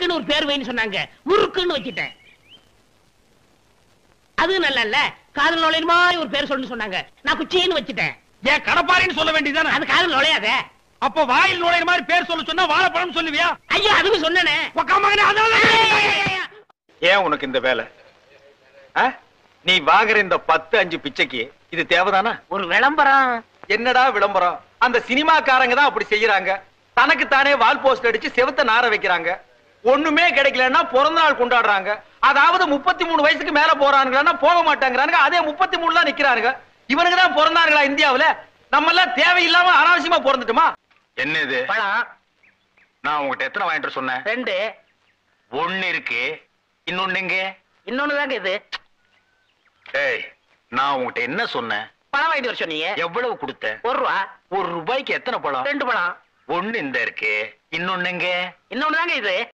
அதுக்குன்னு ஒரு பேர் வைன்னு சொன்னாங்க முறுக்குன்னு வச்சுட்டேன் அது நல்லா இல்ல காதல் நுழையிற மாதிரி ஒரு பேர் சொல்லு சொன்னாங்க நான் குச்சின்னு வச்சுட்டேன் ஏன் கடப்பாரின்னு சொல்ல வேண்டியதானே அது காதல் நுழையாதே அப்போ வாயில் நுழையிற மாதிரி பேர் சொல்ல சொன்னா வாழைப்பழம் சொல்லுவியா ஐயோ அதுக்கு சொன்னனே உக்கா மகனே அதனால ஏன் உனக்கு இந்த வேலை ஆ? நீ வாங்குற இந்த பத்து அஞ்சு பிச்சைக்கு இது தேவைதானா ஒரு விளம்பரம் என்னடா விளம்பரம் அந்த சினிமாக்காரங்க தான் அப்படி செய்யறாங்க தனக்கு தானே வால் போஸ்ட் அடிச்சு செவுத்த நார வைக்கிறாங்க ஒண்ணுமே கிடைக்கலன்னா பிறந்த நாள் கொண்டாடுறாங்க அதாவது முப்பத்தி மூணு வயசுக்கு மேல போறானுங்கன்னா போக மாட்டாங்கிறானுங்க அதே முப்பத்தி மூணு தான் நிக்கிறானுங்க இவனுக்கு தான் பிறந்தாங்களா இந்தியாவுல நம்ம எல்லாம் தேவையில்லாம அனாவசியமா பிறந்துட்டுமா என்ன இது பழம் நான் உங்ககிட்ட எத்தனை வாங்கிட்டு சொன்னேன் ரெண்டு ஒண்ணு இருக்கு இன்னொன்னு எங்க இன்னொன்னு தாங்க இது ஏய் நான் உங்ககிட்ட என்ன சொன்னேன் பழம் வாங்கிட்டு வர சொன்னீங்க எவ்வளவு கொடுத்த ஒரு ரூபா ஒரு ரூபாய்க்கு எத்தனை பழம் ரெண்டு பழம் ஒண்ணு இந்த இருக்கு இன்னொன்னு எங்க இன்னொன்னு தாங்க இது